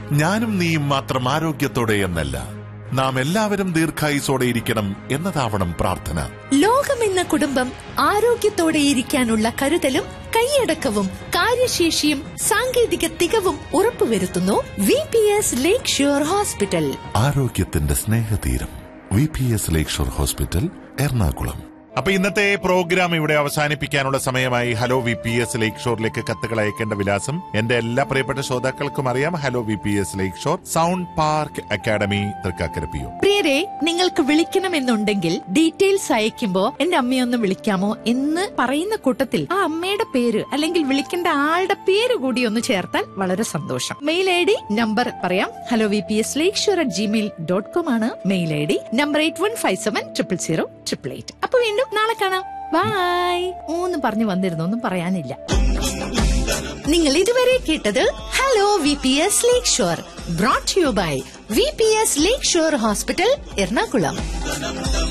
ഞാനും നീയും മാത്രം ആരോഗ്യത്തോടെ എന്നല്ല നാം എല്ലാവരും ദീർഘായുസോടെ ഇരിക്കണം എന്നതാവണം പ്രാർത്ഥന ലോകമെന്ന കുടുംബം ആരോഗ്യത്തോടെ ഇരിക്കാനുള്ള കരുതലും കൈയടക്കവും കാര്യശേഷിയും സാങ്കേതിക തികവും ഉറപ്പുവരുത്തുന്നു V P S lakeshore hospital ആരോഗ്യത്തിന്റെ സ്നേഹതീരം V P S lakeshore hospital Ernakulam അപ്പൊ ഇന്നത്തെ പ്രോഗ്രാം ഇവിടെ അവസാനിപ്പിക്കാനുള്ള സമയമായി ഹലോ വി പി എസ് ലേക്ക് ഷോറിലേക്ക് കത്തുകൾ അയക്കേണ്ട വിലാസം എന്റെ എല്ലാ പ്രിയപ്പെട്ട ശ്രോതാക്കൾക്കും അറിയാം hello V P S lakeshore sound park academy Thrikkakara P O പ്രിയരെ നിങ്ങൾക്ക് വിളിക്കണമെന്നുണ്ടെങ്കിൽ ഡീറ്റെയിൽസ് അയക്കുമ്പോ എന്റെ അമ്മയൊന്ന് വിളിക്കാമോ എന്ന് പറയുന്ന കൂട്ടത്തിൽ ആ അമ്മയുടെ പേര് അല്ലെങ്കിൽ വിളിക്കേണ്ട ആളുടെ പേര് കൂടി ഒന്ന് ചേർത്താൽ വളരെ സന്തോഷം മെയിൽ ഐ ഡി നമ്പർ പറയാം hello V P S lakeshore at Gmail dot com ആണ് mail I D number eight one five seven triple zero triple eight അപ്പൊ വീണ്ടും നാളെ കാണാം ബൈ മൂന്ന് പറഞ്ഞു വന്നിരുന്നു ഒന്നും പറയാനില്ല നിങ്ങൾ ഇതുവരെ കേട്ടത് hello V P S lakeshore brought you by V P S lakeshore hospital Ernakulam